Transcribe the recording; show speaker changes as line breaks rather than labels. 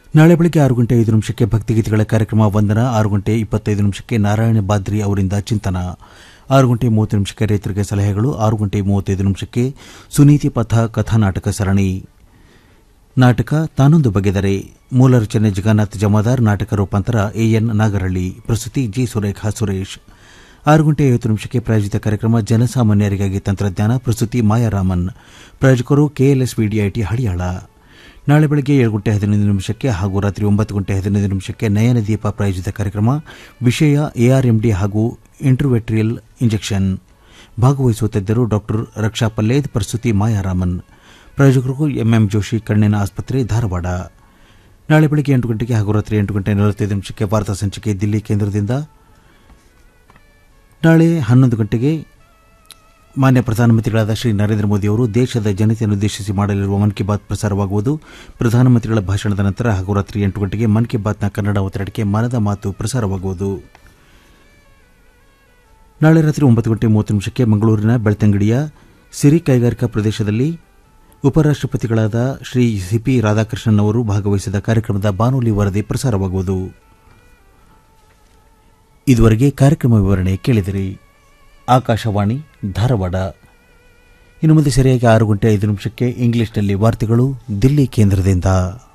ನಾಳೆ ಬೆಳಗ್ಗೆ ಆರು ಗಂಟೆ ಐದು ನಿಮಿಷಕ್ಕೆ ಭಕ್ತಿಗೀತೆಗಳ ಕಾರ್ಯಕ್ರಮ ವಂದನ ಆರು ಗಂಟೆ ಇಪ್ಪತ್ತೈದು ನಿಮಿಷಕ್ಕೆ ನಾರಾಯಣ ಬಾದ್ರಿ ಅವರಿಂದ ಚಿಂತನ ಆರು ಗಂಟೆ ಮೂವತ್ತು ನಿಮಿಷಕ್ಕೆ ರೈತರಿಗೆ ಸಲಹೆಗಳು ಆರು ಗಂಟೆ ಮೂವತ್ತೈದು ನಿಮಿಷಕ್ಕೆ ಸುನೀತಿ ಪಥ ಕಥಾನಾಟಕ ಸರಣಿ ನಾಟಕ ತಾನೊಂದು ಬಗೆದರೆ ಮೂಲ ರಚನೆ ಜಗನ್ನಾಥ್ ಜಮಾದಾರ್ ನಾಟಕ ರೂಪಾಂತರ ಎಎನ್ ನಾಗರಳ್ಳಿ ಪ್ರಸ್ತುತಿ ಜಿ ಸುರೇಖಾ ಸುರೇಶ್ ಆರು ಗಂಟೆ ಐವತ್ತು ನಿಮಿಷಕ್ಕೆ ಪ್ರಾಯೋಜಿತ ಕಾರ್ಯಕ್ರಮ ಜನಸಾಮಾನ್ಯರಿಗಾಗಿ ತಂತ್ರಜ್ಞಾನ ಪ್ರಸ್ತುತಿ ಮಾಯಾರಾಮನ್ ಪ್ರಾಯೋಜಕರು ಕೆಎಲ್ಎಸ್ ವಿಡಿಐಟಿ ಹಳಿಯಾಳ ನಾಳೆ ಬೆಳಗ್ಗೆ ಏಳು ಗಂಟೆ ಹದಿನೈದು ನಿಮಿಷಕ್ಕೆ ಹಾಗೂ ರಾತ್ರಿ ಒಂಬತ್ತು ಗಂಟೆ ಹದಿನೈದು ನಿಮಿಷಕ್ಕೆ ನಯನ ದೀಪ ಪ್ರಾಯೋಜಿತ ಕಾರ್ಯಕ್ರಮ ವಿಷಯ ಎಆರ್ಎಂಡಿ ಹಾಗೂ ಇಂಟ್ರವೆಟ್ರಿಯಲ್ ಇಂಜೆಕ್ಷನ್ ಭಾಗವಹಿಸುವ ತಜ್ಞರು ಡಾಕ್ಟರ್ ರಕ್ಷಾ ಪಲ್ಲೇದ್ ಪ್ರಸ್ತುತಿ ಮಾಯಾರಾಮನ್ ಪ್ರಾಯೋಜಕರು ಎಂಎಂ ಜೋಶಿ ಕಣ್ಣಿನ ಆಸ್ಪತ್ರೆ ಧಾರವಾಡ ನಾಳೆ ಬೆಳಗ್ಗೆ ಎಂಟು ಗಂಟೆಗೆ ಹಾಗೂ ರಾತ್ರಿ ಎಂಟು ಗಂಟೆ ನಲವತ್ತೈದು ನಿಮಿಷಕ್ಕೆ ವಾರ್ತಾ ಸಂಚಿಕೆ ದಿಲ್ಲಿ ಕೇಂದ್ರದಿಂದ ನಾಳೆ ಹನ್ನೊಂದು ಗಂಟೆಗೆ ಮಾನ್ಯ ಪ್ರಧಾನಮಂತ್ರಿಗಳಾದ ಶ್ರೀ ನರೇಂದ್ರ ಮೋದಿ ಅವರು ದೇಶದ ಜನತೆಯನ್ನು ಉದ್ದೇಶಿಸಿ ಮಾಡಲಿರುವ ಮನ್ ಕಿ ಬಾತ್ ಪ್ರಸಾರವಾಗುವುದು ಪ್ರಧಾನಮಂತ್ರಿಗಳ ಭಾಷಣದ ನಂತರ ಹಾಗೂ ರಾತ್ರಿ ಎಂಟು ಗಂಟೆಗೆ ಮನ್ ಕಿ ಬಾತ್ನ ಕನ್ನಡ ಅವತರಣಿಕೆ ಮನದ ಮಾತು ಪ್ರಸಾರವಾಗುವುದು ನಾಳೆ ರಾತ್ರಿ ಒಂಬತ್ತು ಗಂಟೆ ಮೂವತ್ತು ನಿಮಿಷಕ್ಕೆ ಮಂಗಳೂರಿನ ಬೆಳ್ತಂಗಡಿಯ ಸಿರಿ ಕೈಗಾರಿಕಾ ಪ್ರದೇಶದಲ್ಲಿ ಉಪರಾಷ್ಟಪತಿಗಳಾದ ಶ್ರೀ ಸಿಪಿ ರಾಧಾಕೃಷ್ಣನ್ ಅವರು ಭಾಗವಹಿಸಿದ ಕಾರ್ಯಕ್ರಮದ ಬಾನುಲಿ ವರದಿ ಪ್ರಸಾರವಾಗುವುದು ಇದುವರೆಗೆ ಕಾರ್ಯಕ್ರಮ ವಿವರಣೆ ಕೇಳಿದಿರಿ ಆಕಾಶವಾಣಿ ಧಾರವಾಡ ಇನ್ನು ಮುಂದೆ ಸರಿಯಾಗಿ ಆರು ಗಂಟೆ ಐದು ನಿಮಿಷಕ್ಕೆ ಇಂಗ್ಲಿಷ್ನಲ್ಲಿ ವಾರ್ತೆಗಳು ದಿಲ್ಲಿ ಕೇಂದ್ರದಿಂದ